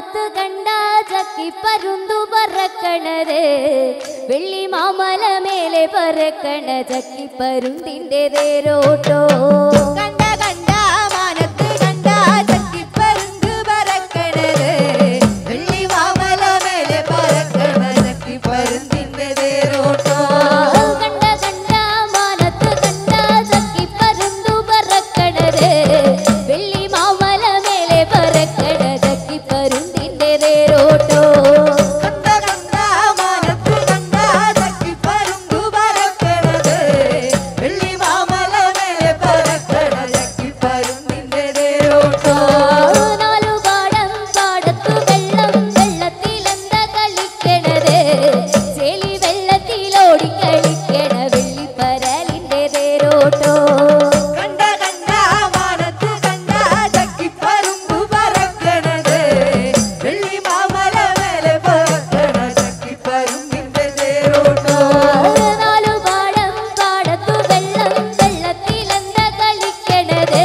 മാനത്ത് കണ്ട ചക്കി പരുന്തു പറക്കണത് വെള്ളി മാമല മേലെ പറക്കണ ചക്കി പരുന്തിന്റെ തേരോട്ടോ കണ്ട കണ്ട മാനത്ത് കണ്ട ചക്കിപ്പരുന്ത് പറക്കണത് വെള്ളി മാമല മേലെ പറക്കണ ചക്കിപ്പരുന്തിന്റെ തേരോട്ടോ കണ്ട കണ്ട മാനത്ത് കണ്ട ചക്കി പരുന്തു പറക്കണത് വെള്ളി മാമല മേലെ പറക്കണ ചക്കി പരുന്തിന്റെ തേരോട്ടോ കണ്ട കണ്ട മാനത്ത് കണ്ട ചക്കിപ്പരുന്ത് പറക്കണത് വെള്ളി മാമല മേലെ പറക്കണ ചക്കിപ്പരുന്തിന്റെ തേരോട്ടോ നാലു പാടം പാടത്തു വെള്ളം വെള്ളത്തിലെന്ത കളിക്കണത് ചെളി വെള്ളത്തിലോടി കളിക്കണ വെള്ളിപ്പരലിന്റെ തേരോട്ടോ കണ്ട കണ്ട മാനത്ത് കണ്ട ചക്കിപ്പരുന്ത് പറക്കണത് വെള്ളി മാമല മേലെ പറക്കണ ചക്കിപ്പരുന്തിന്റെ തേരോട്ടോ നാലു പാടം പാടത്തു വെള്ളം വെള്ളത്തിലെന്ത കളിക്കണത്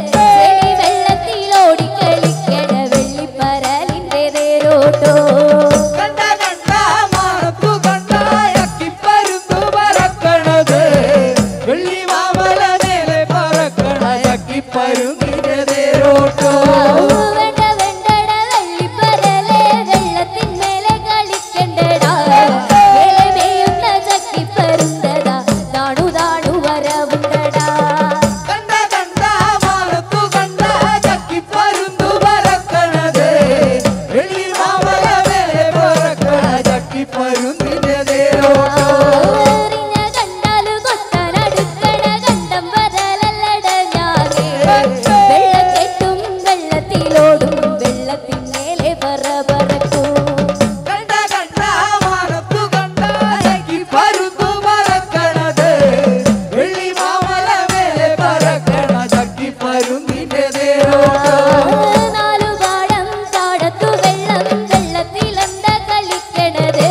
ചെളി വെള്ളത്തിലോടി കളിക്കണ വെള്ളിപ്പരലിന്റെ തേരോട്ടോ കണ്ട കണ്ട മാനത്തു കണ്ട ചക്കിപ്പരുന്ത് പറക്കണത് വെള്ളി മാമല മേലെ പറക്കണ ചക്കിപ്പരുന്തിന്റെ തേരോട്ടോ വേണ്ട വേണ്ടട വെള്ളിപ്പരലെ വെള്ളത്തിന്മേലെ കളിക്കണ്ടടാ മേലെ മേയുന്ന ചക്കിപ്പരുന്തടാ താണു താണു വരവുണ്ടടാ കണ്ട കണ്ട മാനത്തു കണ്ട ചക്കിപ്പരുന്തു പറക്കണത് വെള്ളി മാമല മേലെ പറക്കണ ചക്കിപ്പരുന്തിന്റെ തേരോട്ടോ എറിഞ്ഞ കണ്ടാലു കൊത്താനടുക്കണ കണ്ടം വരലല്ലട ഞാനേ വെള്ളം കെട്ടും വെള്ളത്തിലോടും വെള്ളത്തിന്മേലെ പറ പറക്കും കണ്ട കണ്ട മാനത്തു കണ്ട ചക്കിപ്പരുന്തു പറക്കണത് വെള്ളി മാമല മേലെ പറക്കണ ചക്കിപ്പരുന്തിന്റെ തേരോട്ടോ നാലു പാടം പാടത്തു വെള്ളം വെള്ളത്തിലെന്ത കളിക്കണത്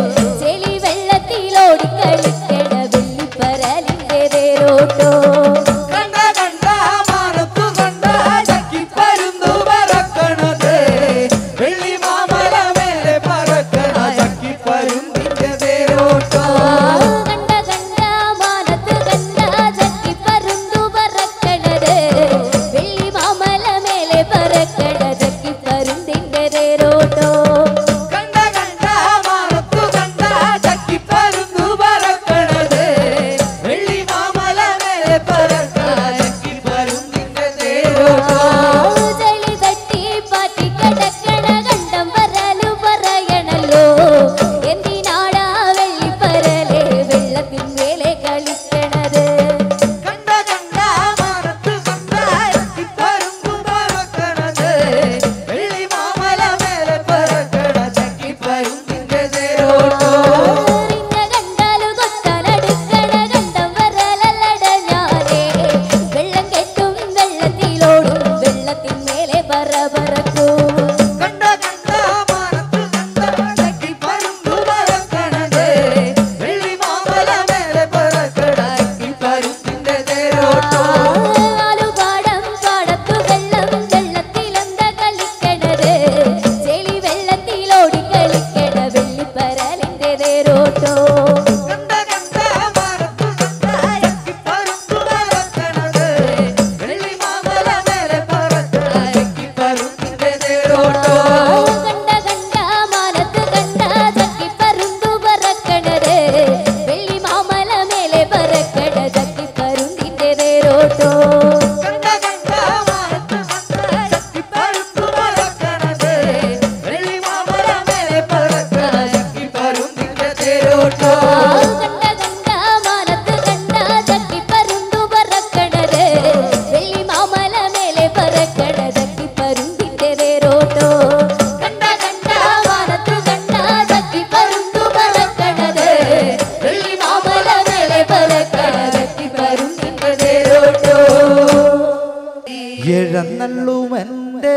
ചെളി വെള്ളത്തിലോടി കളിക്കണ വെള്ളിപ്പരലിന്റെ തേരോട്ടോ കണ്ട കണ്ട മാനത്തു കണ്ട ചക്കിപ്പരുന്തു പറക്കണത് വെള്ളി മാമല മേലെ പറക്കണ ചക്കിപ്പരുന്തിന്റെ തേരോട്ടോ കണ്ട കണ്ട മാനത്ത് കണ്ട ചക്കി പരുന്തു പറക്കണത് വെള്ളി മാമല മേലെ പറക്കണ ചക്കി പരുന്തിന്റെ തേരോട്ടോ കണ്ട കണ്ട മാനത്തു കണ്ട ചക്കിപ്പരുന്തു പറക്കണത് വെള്ളി മാമല മേലെ പറക്കണ ചക്കിപ്പരുന്തിന്റെ തേരോട്ടോ ചെളി തട്ടി പാറ്റി കിടക്കണ കണ്ടം വരലു പറയണല്ലോ എന്തിനാടാ വെള്ളിപ്പരലെ വെള്ളത്തിന്മേലെ കളിക്കണത് കണ്ട കണ്ട മാനത്ത് കണ്ട ചക്കിപ്പരുന്തു പറക്കണത് വെള്ളി മാമല മേലെ പറക്കണ ചക്കിപ്പരുന്തിന്റെ തേരോട്ടോ എറിഞ്ഞ കണ്ടാലു കൊത്താനടുക്കണ കണ്ടം വരലല്ലട ഞാനേ വെള്ളം കെട്ടും വെള്ളത്തിലോടും വെള്ളത്തിന്മേലെ പറ പറക്കും കണ്ട കണ്ട മാനത്ത് കണ്ട ചക്കിപ്പരുന്തു പറക്കണത് വെള്ളി മാമല മേലെ പറക്കണ ചക്കിപ്പരുന്തിന്റെ തേരോട്ടോ നാലു പാടം പാടത്തു വെള്ളം വെള്ളത്തിലെന്ത കളിക്കണത് ചെളി വെള്ളത്തിലോടി കളിക്കണ വെള്ളിപ്പരലിന്റെ തേരോട്ടോ കണ്ട കണ്ട മാനത്തു കണ്ട ചക്കിപ്പരുന്തു പറക്കണത് വെള്ളി മാമല മേലെ പറക്കണ ചക്കിപ്പരുന്തിന്റെ തേരോട്ടോ കണ്ട കണ്ട മാനത്ത് കണ്ട ചക്കി പരുന്തു പറക്കണത് വെള്ളി മാമല മേലെ പറക്കണ ചക്കി പരുന്തിന്റെ തേരോട്ടോ കണ്ട കണ്ട മാനത്തു കണ്ട ചക്കിപ്പരുന്തു പറക്കണത് വെള്ളി മാമല മേലെ പറക്കണ ചക്കിപ്പരുന്തിന്റെ തേരോട്ടോ കണ്ട കണ്ട മാനത്ത് കണ്ട ചക്കി പരുന്തു പറക്കണത് വെള്ളി മാമല മേലെ പറക്കണ ചക്കി പരുന്തിന്റെ തേരോട്ടോ കണ്ട കണ്ട മാനത്ത് കണ്ട ചക്കി പരുന്തു പറക്കണത് വെള്ളി മാമല മേലെ പറക്കണ ചക്കി പരുന്തിന്റെ തേരോട്ടോ എഴന്നള്ളുമെൻ്റെ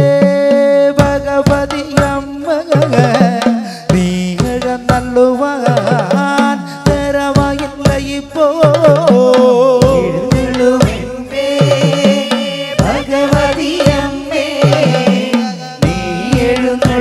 ഭഗവതി അമ്മ നീ എഴന്നള്ളുവാൻ തരവയില്ല ഇപ്പോ എഴുന്നള്ളുമെൻ്റെ ഭഗവതി അമ്മേ നീ എഴുന്ന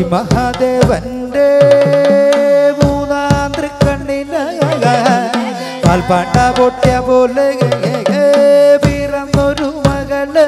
മഹാദേവന്റെ മൂന്നാം തൃക്കണ്ണിന് പാൽപ്പാട്ട പൊട്ടിയ പോലെ പിറന്നൊരു മകള്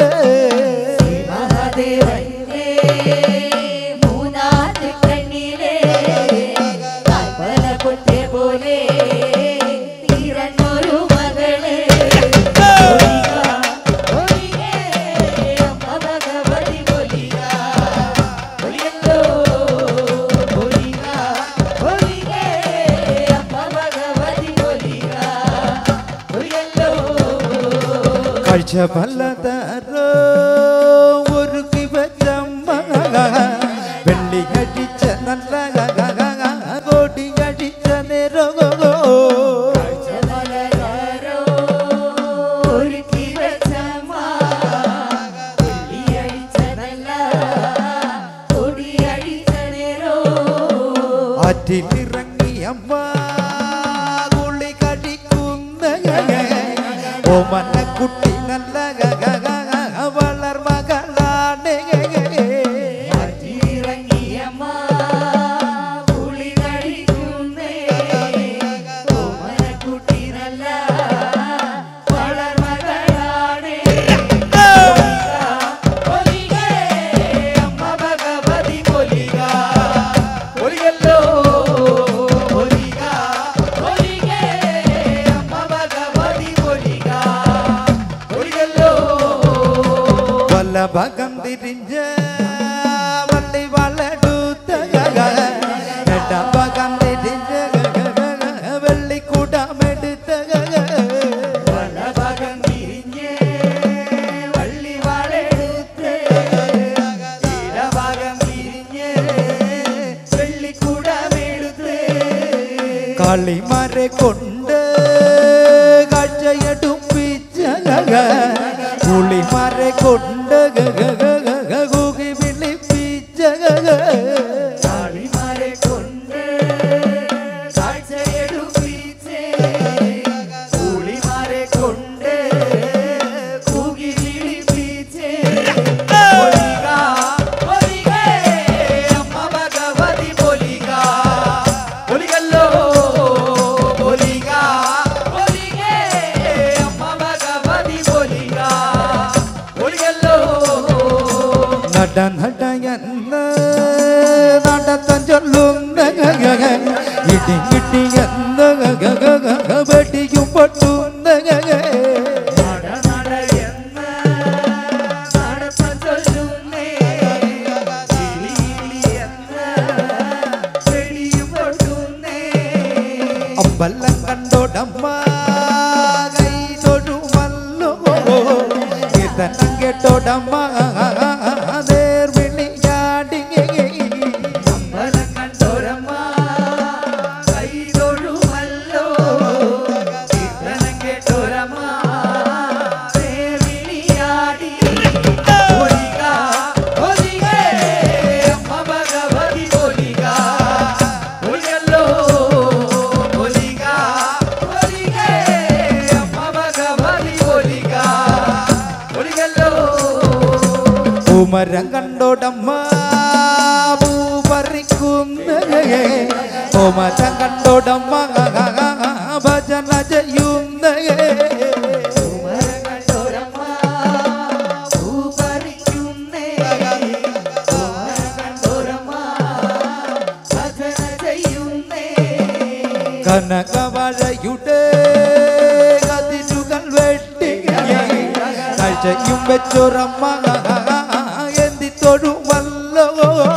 മഹാദേവന്റെ മൂന്നാത്ത് കണ്ണിലെ കൽപ്പന പൊട്ടിയ പോലെ തീരന്നൊരു മകള് ഒലിക, ഒലികേ, അമ്മ ഭഗവതി ഒലിക. ഒലിയല്ലോ, ഒലിക, ഒലികേ, അമ്മ ഭഗവതി ഒലിക. ഒലിയല്ലോ, കാഴ്ച പലതരോ ഒരുക്കി വെച്ചമ്മ വെള്ളി കടിച്ച നല്ല കൊടി കടിച്ച നേരോ മലരാരോ ഒരുക്കി വെച്ചമ്മ വെള്ളിയടിച്ച നല്ല കൊടിയടിച്ച നേരോ ആറ്റിലിറങ്ങി അമ്മ കുളി കടിക്കുന്ന ഓമന കുട്ടി നല്ല വളർ മകളാണ് ഇറങ്ങിയമ്മ പുളി കഴിക്കുന്നേ ഓമനക്കുട്ടി നല്ല വളർമകളാണ് ഒലികേ, അമ്മ ഭഗവതി ഒലിക. ഒലികല്ലോ, ഒലിക, ഒലികേ, അമ്മ ഭഗവതി ഒലിക. ഒലികല്ലോ, പല ഭാഗം തിരിഞ്ഞ് വള്ളി വളടുത്ത ഭാഗം തിരിഞ്ഞ് വെള്ളിക്കൂടമെടുത്ത വലഭാഗം തിരിഞ്ഞ് വള്ളി വാളെടുത്ത് ഇടഭാഗം തിരിഞ്ഞ് വെള്ളിക്കുടമെടുത്ത് കളിമാരെ കൊണ്ട് കാഴ്ചയെടുപ്പിച്ച പുളിമാരെ കൊണ്ട് കൂകി വിളിപ്പിച്ച കാളിമാരെ കൊണ്ട് കാഴ്ചയെടുപ്പിച്ച് കൂളിമാരെ കൊണ്ട് കൂകി വിളിപ്പിച്ച് ഒലിക, ഒലികേ, അമ്മ ഭഗവതി ഒലിക. ഒലികല്ലോ, ഒലിക, ഒലികേ, അമ്മ ഭഗവതി ഒലിക. ഒലികല്ലോ, നട നടയെന്ന് നടത്തം ചൊല്ലുന്ന ഇടി കിട്ടിയെന്ന് വെടിയും പൊട്ടുന്ന നട നട എന്ന് നടത്തം ചൊല്ലുന്നേ. കിളി കിളി എന്ന് വെടിയും പൊട്ടുന്നേ. അമ്പലം കണ്ടോടമ്മ കൈ തൊഴുമല്ലോ കീർത്തനം കേട്ടോടമ്മ നേർവിളിയാടി അമ്പലം കണ്ടോരമ്മ കൈ തൊഴുമല്ലോ. കീർത്തനം കേട്ടോരമ്മ നേർവിളിയാടി. ഒലിക, ഒലികേ, അമ്മ ഭഗവതി ഒലിക. ഒലികല്ലോ, ഒലിക, ഒലികേ, അമ്മ ഭഗവതി ഒലിക. ഒലികല്ലോ പൂമരം കണ്ടോടമ്മ പൂ പറിക്കുന്ന പൂമരം കണ്ടോടമ്മ ഭജന ചെയ്യുന്ന കണ്ടോരമ്മ പൂപറിക്കുന്നേ കണ്ടോരമ്മ ഭജന ചെയ്യുന്നേ കനകവഴയുടെ കതിരുകൾ വെട്ടി കാഴ്ചയും വെച്ചൊരമ്മ എന്തി തൊഴുമല്ലോ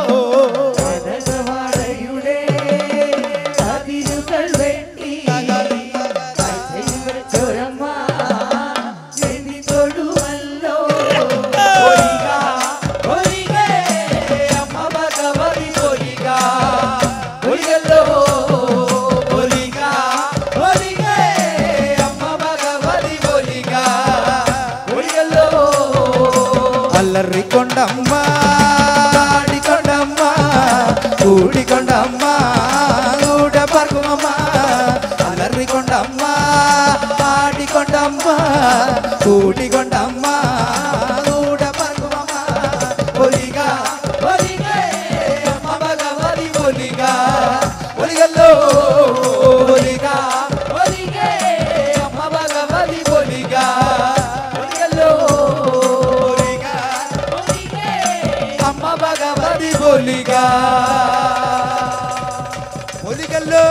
കനകവാടയുടെ അതിരുകൾ വെട്ടി കാഴ്ചയിൽ വെച്ചൊരമ്മ എഴുതി തൊടുവല്ലോ ഒലിക, ഒലികേ, അമ്മ ഭഗവതി ഒലിക. ഒലികല്ലോ, ഒലിക, ഒലികേ, അമ്മ ഭഗവതി ഒലിക. ഒലികല്ലോ, അലറിക്കൊണ്ടമ്മ പുലിക പുലികല്ലോ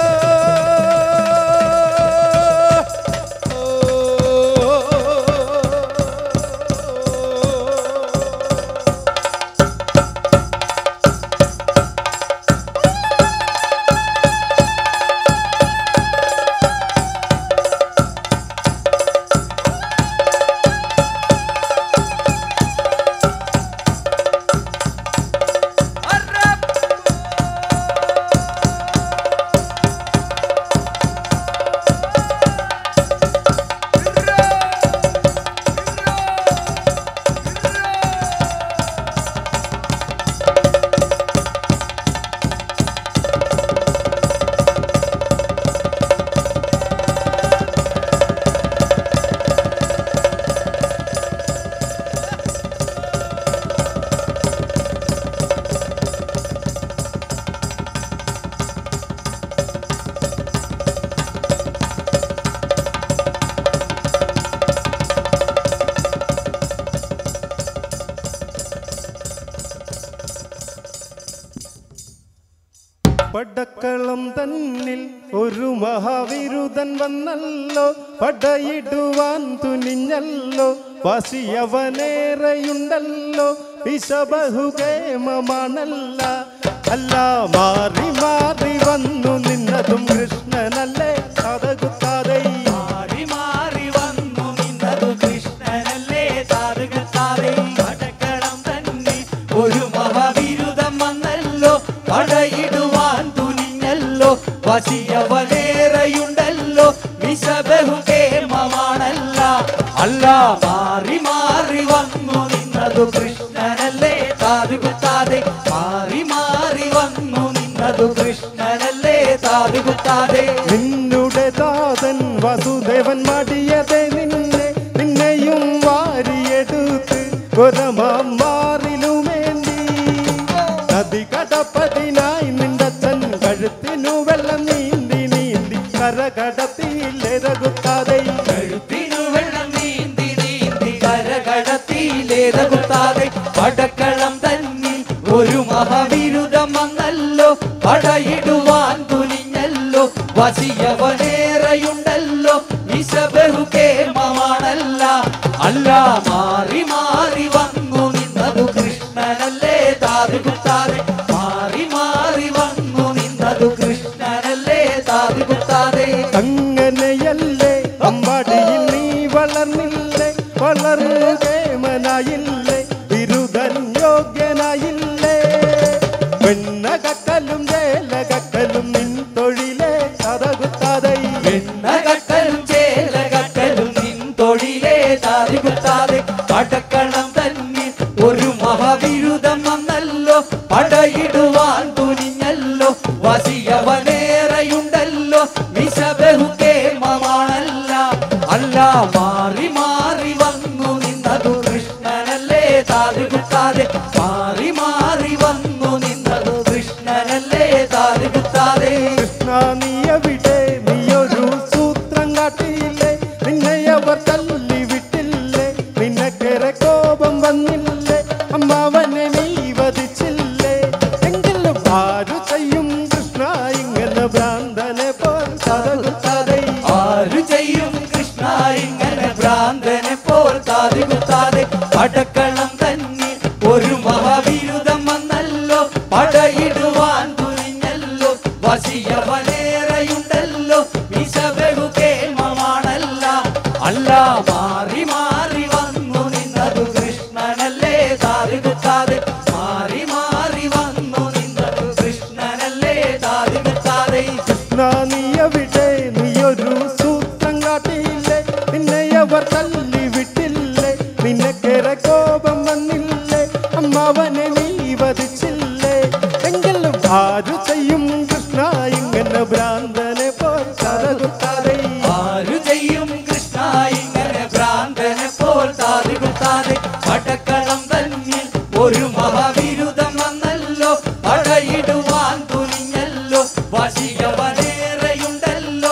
പടക്കളം തന്നിൽ ഒരു മഹാവിരുദൻ വന്നല്ലോ പടയിടുവാൻ തുനിഞ്ഞല്ലോ വസിയവനേറെയുണ്ടല്ലോ വിഷബഹുകേമമാണല്ല അല്ല മാറി മാറി വന്നു നിന്നതും കൃഷ്ണനല്ലേ കഥകുത്താതെ മാറി മാറി വന്നു നിന്നതു കൃഷ്ണനല്ലേ താറുകത്താതെ പടക്കളം തന്നെ ഒരു മഹാവിരുദം വന്നല്ലോ പടയിടുവാൻ തുനിഞ്ഞല്ലോ വസിയവനേറെയുണ്ടല്ലോ വിഷബഹുകേമമാണല്ല അല്ല മാറി മാറി വന്നു നിന്നതു കൃഷ്ണനല്ലേ താറുകുത്താതെ മാറി മാറി വന്നു നിന്നതു കൃഷ്ണനല്ലേ താറുകുത്താതെ നിന്നുടെ ദാതൻ വസുദേവൻ മടിയതെ നിന്നെ നിന്നെയും വാരിയെടുത്ത് കൊരമാറിലുമേന്തി നദി കടപ്പതിനായി നിന്റെ കഴുത്തിനു വെള്ളം നീന്തി നീന്തി കര കടത്തിയിലെരകുത്താതെ കഴുത്തിനു വെള്ളം നീന്തി നീന്തി കരകടത്തിയിലേതകുത്താതെ പടക്കളം തന്നിൽ ഒരു മഹാവിരുദം വന്നല്ലോ പടയിടുവാൻ തുനിഞ്ഞല്ലോ വസിയവനേറെയുണ്ടല്ലോ വിഷബഹുകേമമാണല്ല അല്ല മാറി മാറി വന്നു നിന്നതു കൃഷ്ണനല്ലേ താതുകുത്താതെ മാറി മാറി വന്നു നിന്നതു കൃഷ്ണനല്ലേ താതുകുത്താതെ അങ്ങനെയല്ലേ അമ്പാടിയിൽ നീ വളർന്നില്ലേ വളർന്നു കേമനായില്ലേ ബിരുദൻ യോഗ്യനായില്ലേ പെണ്ണകക്കലും ജേലകക്കലും നിൻ തൊഴിലേ കഥകുത്താതെ എണ്ണകക്കലും ചേലകക്കലും നിൻ തൊഴിലേ താതികുത്താതെ പടക്കളം തന്നെ ഒരു മഹാവിരുദം വന്നല്ലോ പടയിടുവാൻ തുനിഞ്ഞല്ലോ വസിയവനേറെയുണ്ടല്ലോ വിഷബഹുകേമമാണല്ല അല്ല മാറി മാറി വന്നു നിന്നതു കൃഷ്ണനല്ലേ താതികുത്താതെ മാറി മാറി വന്നു നിന്നതു കൃഷ്ണനല്ലേ താതികുത്താതെ കൃഷ്ണ നീ എവിടെ നീയൊരു സൂത്രം കാട്ടിയില്ലേ നിന്നെ അവർ തല്ലി വിട്ടില്ലേ നിനക്കേറെ കോപം വന്നില്ലേ അമ്മാവനെ നീ വധിച്ചില്ലേ എങ്കിലും ആരു ചെയ്യും കൃഷ്ണ ഇങ്ങനെ ഭ്രാന്തനെ പോൽ കഥകുത്താതെ ആരു ചെയ്യും കൃഷ്ണ ഇങ്ങനെ ഭ്രാന്തനെ പോൽ താതികുത്താതെ പടക്കളം തന്നെ ഒരു മഹാവിരുദം വന്നല്ലോ പടയിടുവാൻ തുനിഞ്ഞല്ലോ വസിയവനേറെയുണ്ടല്ലോ വിഷബഹുകേമമാണല്ല അല്ല മാറി മാറി വന്നു നിന്നതു കൃഷ്ണനല്ലേ താതികുത്താതെ മാറി മാറി വന്നു നിന്നതു കൃഷ്ണനല്ലേ താതികുത്താതെ കൃഷ്ണ നീ എവിടെ നീയൊരു സൂത്രം കാട്ടിയില്ലേ നിന്നെ അവർ തല്ലി വിട്ടില്ലേ നിനക്കേറെ കോപം വന്നില്ലേ അമ്മാവനെ നീ വധിച്ചില്ലേ എങ്കിലും ആരു ചെയ്യും കൃഷ്ണ ഇങ്ങനെ ഭ്രാന്തനെ പോൽ കഥകുത്താതെ ആരു ചെയ്യും കൃഷ്ണ ഇങ്ങനെ ഭ്രാന്തനെ പോൽ താതികുത്താതെ പടക്കളം തന്നിൽ ഒരു മഹാവിരുദം വന്നല്ലോ പടയിടുവാൻ തുനിഞ്ഞല്ലോ വശികവനേറെയുണ്ടല്ലോ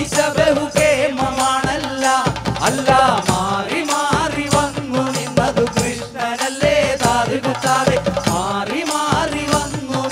വിഷബഹുകേമമാണല്ല അല്ല മാറി മാറി വന്നു നിന്നതു കൃഷ്ണനല്ലേ താതികുത്താതെ മാറി മാറി വന്നു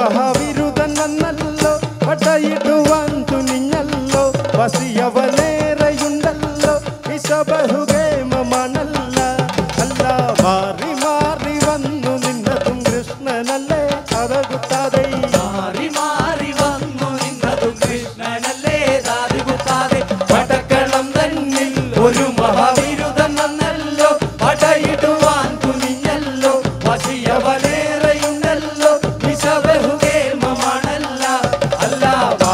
മഹാവിരുദ്ധൻ വന്നല്ലോ പട്ടയിടുവാൻ തുനിഞ്ഞല്ലോ വസിയവനേറെയുണ്ടല്ലോ വിഷബഹുഗേമമാണല്ല അല്ല മാറി മാറി വന്നു നിന്നതും കൃഷ്ണനല്ലേ അതകുത്താതെ മാറി മാറി വന്നു നിന്നതും കൃഷ്ണനല്ലേ ദാതി കുത്താതെ പടക്കളം തന്നിൽ ഒരു മഹാവിരുദ്ധൻ വന്നല്ലോ പടയിടുവാൻ തുനിഞ്ഞല്ലോ വസിയവനേറെയുണ്ടല്ലോ വിഷബഹുകേമമാണല്ല അല്ല